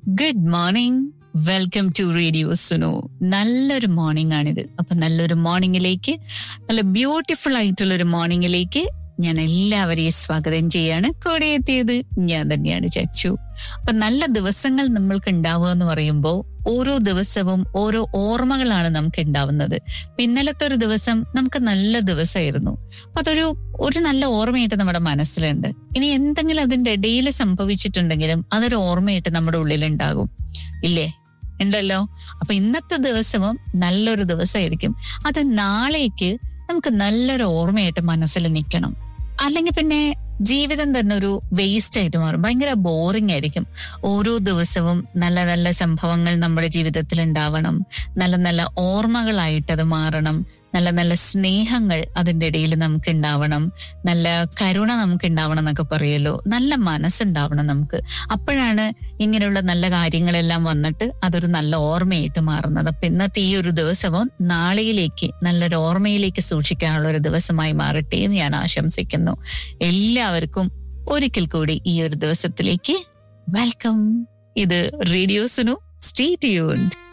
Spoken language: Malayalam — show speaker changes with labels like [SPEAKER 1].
[SPEAKER 1] good morning welcome to radio Suno നല്ലൊരു മോർണിംഗ് ആണിത് അപ്പൊ നല്ലൊരു മോർണിംഗിലേക്ക് നല്ല ബ്യൂട്ടിഫുൾ ആയിട്ടുള്ള ഒരു മോർണിംഗിലേക്ക് ഞാൻ എല്ലാവരെയും സ്വാഗതം ചെയ്യാണ് കൂടെ എത്തിയത് ഞാൻ തന്നെയാണ് ചച്ചു അപ്പൊ നല്ല ദിവസങ്ങൾ നമ്മൾക്ക് ഉണ്ടാവുക എന്ന് പറയുമ്പോൾ ഓരോ ദിവസവും ഓരോ ഓർമ്മകളാണ് നമുക്ക് ഉണ്ടാവുന്നത് അപ്പൊ ഇന്നലത്തെ ഒരു ദിവസം നമുക്ക് നല്ല ദിവസമായിരുന്നു അപ്പൊ അതൊരു ഒരു നല്ല ഓർമ്മയായിട്ട് നമ്മുടെ മനസ്സിലുണ്ട് ഇനി എന്തെങ്കിലും അതിന്റെ ഇടയിൽ സംഭവിച്ചിട്ടുണ്ടെങ്കിലും അതൊരു ഓർമ്മയായിട്ട് നമ്മുടെ ഉള്ളിലുണ്ടാകും ഇല്ലേ ഉണ്ടല്ലോ അപ്പൊ ഇന്നത്തെ ദിവസവും നല്ലൊരു ദിവസമായിരിക്കും അത് നാളേക്ക് നമുക്ക് നല്ലൊരു ഓർമ്മയായിട്ട് മനസ്സിൽ നിൽക്കണം അല്ലെങ്കിൽ പിന്നെ ജീവിതം തന്നെ ഒരു വേസ്റ്റ് ആയിട്ട് മാറും ഭയങ്കര ബോറിംഗ് ആയിരിക്കും ഓരോ ദിവസവും നല്ല നല്ല സംഭവങ്ങൾ നമ്മുടെ ജീവിതത്തിൽ ഉണ്ടാവണം നല്ല നല്ല ഓർമ്മകളായിട്ട് അത് മാറണം നല്ല നല്ല സ്നേഹങ്ങൾ അതിൻ്റെ ഇടയിൽ നമുക്ക് ഉണ്ടാവണം നല്ല കരുണ നമുക്ക് ഉണ്ടാവണം എന്നൊക്കെ പറയുമല്ലോ നല്ല മനസ്സുണ്ടാവണം നമുക്ക് അപ്പോഴാണ് ഇങ്ങനെയുള്ള നല്ല കാര്യങ്ങളെല്ലാം വന്നിട്ട് അതൊരു നല്ല ഓർമ്മയായിട്ട് മാറുന്നത് അപ്പൊ ഇന്നത്തെ ഈ ഒരു ദിവസവും നാളെയിലേക്ക് നല്ലൊരു ഓർമ്മയിലേക്ക് സൂക്ഷിക്കാനുള്ള ഒരു ദിവസമായി മാറട്ടെ എന്ന് ഞാൻ ആശംസിക്കുന്നു എല്ലാവർക്കും ഒരിക്കൽ കൂടി ഈ ഒരു ദിവസത്തിലേക്ക് വെൽക്കം ഇത് റേഡിയോ സുനു സ്റ്റേ ട്യൂൺഡ്